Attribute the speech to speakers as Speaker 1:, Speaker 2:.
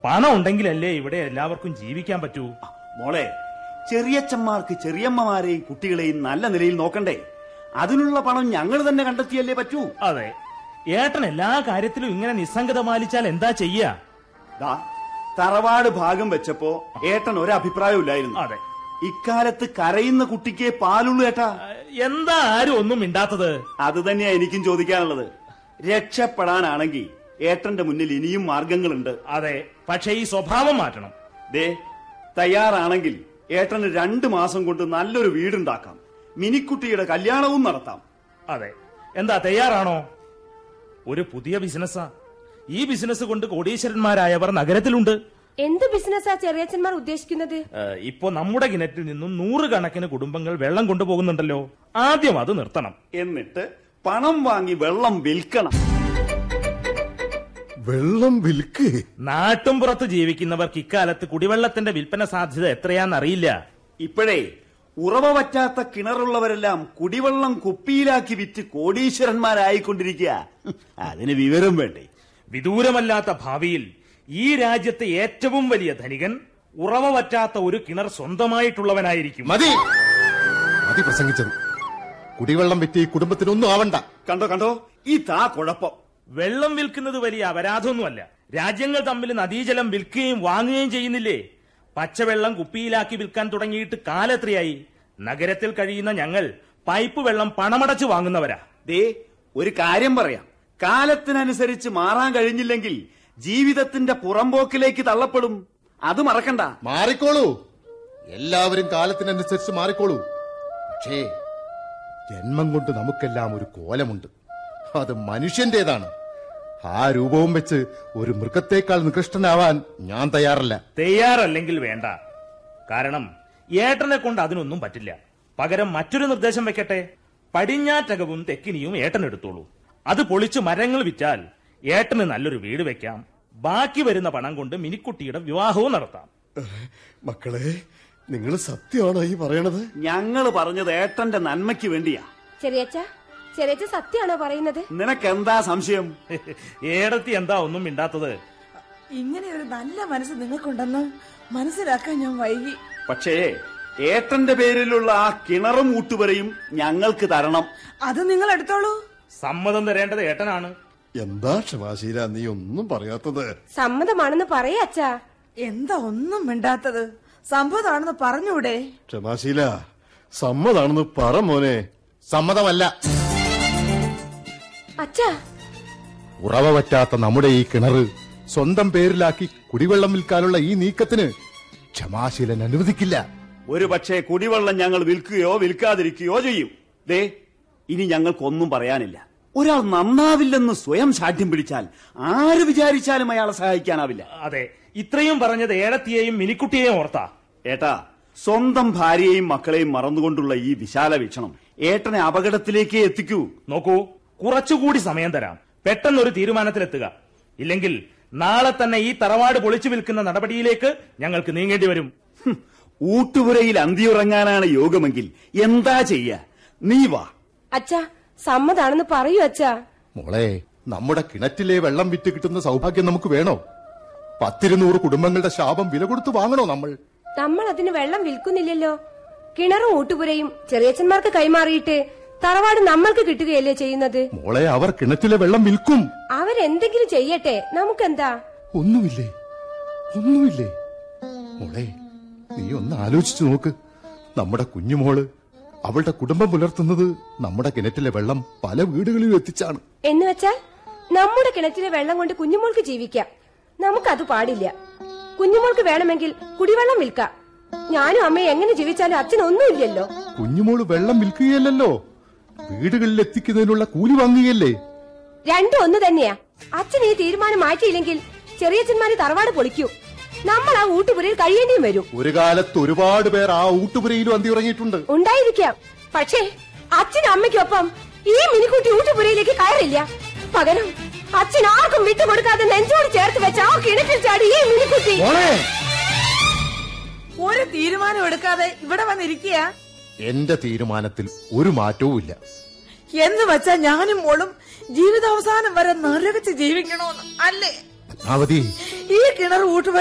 Speaker 1: പണം ഉണ്ടെങ്കിലല്ലേ ഇവിടെ എല്ലാവർക്കും ജീവിക്കാൻ പറ്റൂ
Speaker 2: മോളെ ചെറിയച്ചന്മാർക്ക് ചെറിയമ്മമാരെയും കുട്ടികളെയും നല്ല നിലയിൽ നോക്കണ്ടേ അതിനുള്ള പണം ഞങ്ങൾ തന്നെ കണ്ടെത്തിയല്ലേ പറ്റൂ
Speaker 1: അതെ ഏട്ടൻ എല്ലാ കാര്യത്തിലും ഇങ്ങനെ നിസ്സംഗത പാലിച്ചാൽ എന്താ ചെയ്യാ
Speaker 2: ദാ തറവാട് ഭാഗം വെച്ചപ്പോ ഏട്ടൻ ഒരഭിപ്രായമില്ലായിരുന്നു
Speaker 1: അതെ
Speaker 2: ഇക്കാലത്ത് കരയുന്ന കുട്ടിക്ക് പാലുള്ളൂ ഏട്ടാ
Speaker 1: എന്താ ആരും ഒന്നും മിണ്ടാത്തത്
Speaker 2: അത് തന്നെയാ എനിക്കും ചോദിക്കാനുള്ളത് രക്ഷപ്പെടാനാണെങ്കിൽ ഏട്ടന്റെ മുന്നിൽ ഇനിയും മാർഗങ്ങളുണ്ട്
Speaker 1: അതെ പക്ഷേ ഈ സ്വഭാവം മാറ്റണം
Speaker 2: ദേ തയ്യാറാണെങ്കിൽ ഏട്ടന് രണ്ടു മാസം കൊണ്ട് നല്ലൊരു വീടുണ്ടാക്കാം മിനിക്കുട്ടിയുടെ കല്യാണവും നടത്താം
Speaker 1: അതെ എന്താ തയ്യാറാണോ ഒരു പുതിയ ബിസിനസ്സാ ഈ ബിസിനസ് കൊണ്ട് കോടീശ്വരന്മാരായവർ നഗരത്തിലുണ്ട്
Speaker 3: എന്ത് ബിസിനസ്സാ ചെറിയച്ഛന്മാർ ഉദ്ദേശിക്കുന്നത്
Speaker 1: ഏഹ്, ഇപ്പോ നമ്മുടെ കിണറ്റിൽ നിന്നും നൂറുകണക്കിന് കുടുംബങ്ങൾ വെള്ളം കൊണ്ടുപോകുന്നുണ്ടല്ലോ ആദ്യം അത് നിർത്തണം
Speaker 2: എന്നിട്ട് പണം വാങ്ങി വെള്ളം വിൽക്കണം
Speaker 4: വെള്ളം വിൽക്ക്
Speaker 1: നാട്ടും പുറത്ത് ജീവിക്കുന്നവർക്ക് ഇക്കാലത്ത് കുടിവെള്ളത്തിന്റെ വിൽപ്പന സാധ്യത എത്രയാന്നറിയില്ല
Speaker 2: ഇപ്പോഴേ ഉറവ പറ്റാത്ത കിണറുള്ളവരെല്ലാം കുടിവെള്ളം കുപ്പിയിലാക്കി വിറ്റ് കോടീശ്വരന്മാരായിക്കൊണ്ടിരിക്കുക അതിന് വിവരം വേണ്ടേ
Speaker 1: വിദൂരമല്ലാത്ത ഭാവിയിൽ ഈ രാജ്യത്തെ ഏറ്റവും വലിയ ധനികൻ ഉറവ പറ്റാത്ത ഒരു കിണർ സ്വന്തമായിട്ടുള്ളവനായിരിക്കും
Speaker 4: മതി മതി പ്രസംഗിച്ചത് കുടിവെള്ളം വിറ്റ് ഈ കുടുംബത്തിനൊന്നും ആവണ്ട
Speaker 2: കണ്ടോ കണ്ടോ ഈ താ കുഴപ്പം
Speaker 1: വെള്ളം വിൽക്കുന്നത് വലിയ അപരാധമൊന്നുമല്ല രാജ്യങ്ങൾ തമ്മിൽ നദീജലം വിൽക്കുകയും വാങ്ങുകയും ചെയ്യുന്നില്ലേ പച്ചവെള്ളം കുപ്പിയിലാക്കി വിൽക്കാൻ തുടങ്ങിയിട്ട് കാലെത്രയായി നഗരത്തിൽ കഴിയുന്ന ഞങ്ങൾ പൈപ്പ് വെള്ളം പണമടച്ച് വാങ്ങുന്നവരാ
Speaker 2: ദേ ഒരു കാര്യം പറയാം കാലത്തിനനുസരിച്ച് മാറാൻ കഴിഞ്ഞില്ലെങ്കിൽ ജീവിതത്തിന്റെ പുറമ്പോക്കിലേക്ക് തള്ളപ്പെടും അത് മറക്കണ്ട
Speaker 4: മാറിക്കോളൂ എല്ലാവരും കാലത്തിനനുസരിച്ച് മാറിക്കോളൂ പക്ഷേ ജന്മം കൊണ്ട് നമുക്കെല്ലാം ഒരു കോലമുണ്ട് അത് മനുഷ്യന്റേതാണ് ആ രൂപവും വെച്ച് ഒരു മൃഗത്തേക്കാൾ നികൃഷ്ടനാവാൻ ഞാൻ തയ്യാറല്ല
Speaker 1: തയ്യാറല്ലെങ്കിൽ വേണ്ട കാരണം ഏട്ടനെ കൊണ്ട് അതിനൊന്നും പറ്റില്ല പകരം മറ്റൊരു നിർദ്ദേശം വെക്കട്ടെ പടിഞ്ഞാറ്റകവും തെക്കിനിയും ഏട്ടൻ എടുത്തോളൂ അത് പൊളിച്ച് മരങ്ങൾ വിറ്റാൽ ഏട്ടന് നല്ലൊരു വീട് വെക്കാം ബാക്കി വരുന്ന പണം കൊണ്ട് മിനിക്കുട്ടിയുടെ വിവാഹവും നടത്താം
Speaker 4: മക്കളെ നിങ്ങൾ സത്യമാണോ ഈ പറയണത്
Speaker 2: ഞങ്ങള് പറഞ്ഞത് ഏട്ടന്റെ നന്മയ്ക്ക് വേണ്ടിയാ
Speaker 3: ചെറിയച്ഛ ചെറിയച്ഛ സത്യാണോ പറയുന്നത്
Speaker 2: നിനക്കെന്താ സംശയം
Speaker 1: ഏടത്തി എന്താ ഒന്നും മിണ്ടാത്തത്
Speaker 5: ഇങ്ങനെ ഒരു നല്ല മനസ്സ് നിങ്ങൾക്കുണ്ടെന്ന് മനസ്സിലാക്കാൻ ഞാൻ വൈകി
Speaker 2: പക്ഷേ ഏട്ടന്റെ പേരിലുള്ള ആ കിണറും ഊട്ടുവരെയും ഞങ്ങൾക്ക് തരണം
Speaker 5: അത് നിങ്ങൾ എടുത്തോളൂ
Speaker 1: സമ്മതം തരേണ്ടത് ഏട്ടനാണ്
Speaker 4: എന്താ ക്ഷമാശീല നീ ഒന്നും പറയാത്തത്
Speaker 3: സമ്മതമാണെന്ന് പറയാ അച്ഛാ
Speaker 5: എന്താ ഒന്നും മിണ്ടാത്തത് സംഭവമാണെന്ന് പറഞ്ഞൂടെ
Speaker 4: ക്ഷമാശീല സമ്മതാണെന്ന് പറ മോനെ സമ്മതമല്ല
Speaker 3: അച്ഛാ
Speaker 4: ഉറവ പറ്റാത്ത നമ്മുടെ ഈ കിണറ് സ്വന്തം പേരിലാക്കി കുടിവെള്ളം വിൽക്കാനുള്ള ഈ നീക്കത്തിന് ക്ഷമാശീലൻ അനുവദിക്കില്ല
Speaker 2: ഒരു പക്ഷേ കുടിവെള്ളം ഞങ്ങൾ വിൽക്കുകയോ വിൽക്കാതിരിക്കുകയോ ചെയ്യും ദേ ഇനി ഞങ്ങൾക്കൊന്നും പറയാനില്ല ഒരാൾ നന്നാവില്ലെന്ന് സ്വയം ശാഠ്യം പിടിച്ചാൽ ആര് വിചാരിച്ചാലും അയാളെ സഹായിക്കാനാവില്ല
Speaker 1: അതെ ഇത്രയും പറഞ്ഞത് ഏടത്തിയെയും മിനിക്കുട്ടിയെയും ഓർത്താ
Speaker 2: ഏട്ടാ സ്വന്തം ഭാര്യയെയും മക്കളെയും മറന്നുകൊണ്ടുള്ള ഈ വിശാല വീക്ഷണം ഏട്ടനെ അപകടത്തിലേക്ക് എത്തിക്കൂ
Speaker 1: നോക്കൂ കുറച്ചുകൂടി സമയം തരാം പെട്ടെന്നൊരു തീരുമാനത്തിലെത്തുക ഇല്ലെങ്കിൽ നാളെ തന്നെ ഈ തറവാട് പൊളിച്ചു വിൽക്കുന്ന നടപടിയിലേക്ക് ഞങ്ങൾക്ക് നീങ്ങേണ്ടി വരും
Speaker 2: ഹും, ഊട്ടുപുരയിൽ അന്തിയുറങ്ങാനാണ് യോഗമെങ്കിൽ എന്താ ചെയ്യ നീ വാ
Speaker 3: അച്ഛാ സമ്മതാണെന്ന് പറയൂ അച്ഛാ
Speaker 4: മോളെ നമ്മുടെ കിണറ്റിലെ വെള്ളം വിറ്റ് കിട്ടുന്ന സൗഭാഗ്യം നമുക്ക് വേണോ പത്തിരുന്നൂറ് കുടുംബങ്ങളുടെ ശാപം വില കൊടുത്ത് വാങ്ങണോ നമ്മൾ
Speaker 3: നമ്മൾ അതിന് വെള്ളം വിൽക്കുന്നില്ലല്ലോ കിണറും ഊട്ടുപുരയും ചെറിയച്ഛന്മാർക്ക് കൈമാറിയിട്ട് തറവാട് നമ്മൾക്ക് കിട്ടുകയല്ലേ ചെയ്യുന്നത്
Speaker 4: മോളെ അവർ കിണറ്റിലെ വെള്ളം വിൽക്കും
Speaker 3: അവരെന്തെങ്കിലും ചെയ്യട്ടെ നമുക്കെന്താ
Speaker 4: ഒന്നുമില്ലേ ഒന്നുമില്ലേ മോളെ നീ ഒന്ന് ആലോചിച്ചു നോക്ക് നമ്മുടെ കുഞ്ഞുമോള് അവളുടെ കുടുംബം പുലർത്തുന്നത് നമ്മുടെ കിണറ്റിലെ വെള്ളം പല വീടുകളിലും എത്തിച്ചാണ്
Speaker 3: എന്ന് വെച്ചാൽ നമ്മുടെ കിണറ്റിലെ വെള്ളം കൊണ്ട് കുഞ്ഞുമോൾക്ക് ജീവിക്കാം നമുക്കത് പാടില്ല കുഞ്ഞുമോൾക്ക് വേണമെങ്കിൽ കുടിവെള്ളം വിൽക്കാം ഞാനും അമ്മയും എങ്ങനെ ജീവിച്ചാലും അച്ഛനൊന്നുമില്ലല്ലോ
Speaker 4: കുഞ്ഞുമോള് വെള്ളം വിൽക്കുകയല്ലല്ലോ വീടുകളിൽ എത്തിക്കുന്നതിനുള്ള കൂലി വാങ്ങുകയല്ലേ
Speaker 3: രണ്ടും ഒന്ന് തന്നെയാ അച്ഛൻ ഈ തീരുമാനം മാറ്റിയില്ലെങ്കിൽ ചെറിയച്ഛന്മാര് തറവാട് പൊളിക്കൂ നമ്മൾ ആ ഊട്ടുപുരയിൽ കഴിയേണ്ടിയും വരും
Speaker 4: ഒരു കാലത്ത് ഒരുപാട് പേർ ആ ഊട്ടുപുരയിലും അന്തി ഉറങ്ങിയിട്ടുണ്ട്
Speaker 3: ഉണ്ടായിരിക്കാം പക്ഷേ അച്ഛനും അമ്മയ്ക്കൊപ്പം ഈ മിനിക്കുട്ടി ഊട്ടുപുരയിലേക്ക് കയറില്ല പകരം അച്ഛൻ ആർക്കും വിട്ടുകൊടുക്കാതെ നെഞ്ചോട് ചേർത്ത് വെച്ച ആ കിണറ്റിൽ ചാടി ഈ മിനിക്കുട്ടി
Speaker 5: ഒരു തീരുമാനം എടുക്കാതെ ഇവിടെ വന്നിരിക്കുക
Speaker 4: എന്റെ തീരുമാനത്തിൽ ഒരു മാറ്റവും ഇല്ല
Speaker 5: എന്ന് വെച്ചാ ഞാനും മോളും ജീവിതാവസാനം വരെ നരകച്ച് ജീവിക്കണോന്ന് അല്ലേ
Speaker 4: അല്ല പത്മാവതി
Speaker 5: ഈ കിണർ ഊട്ടുവ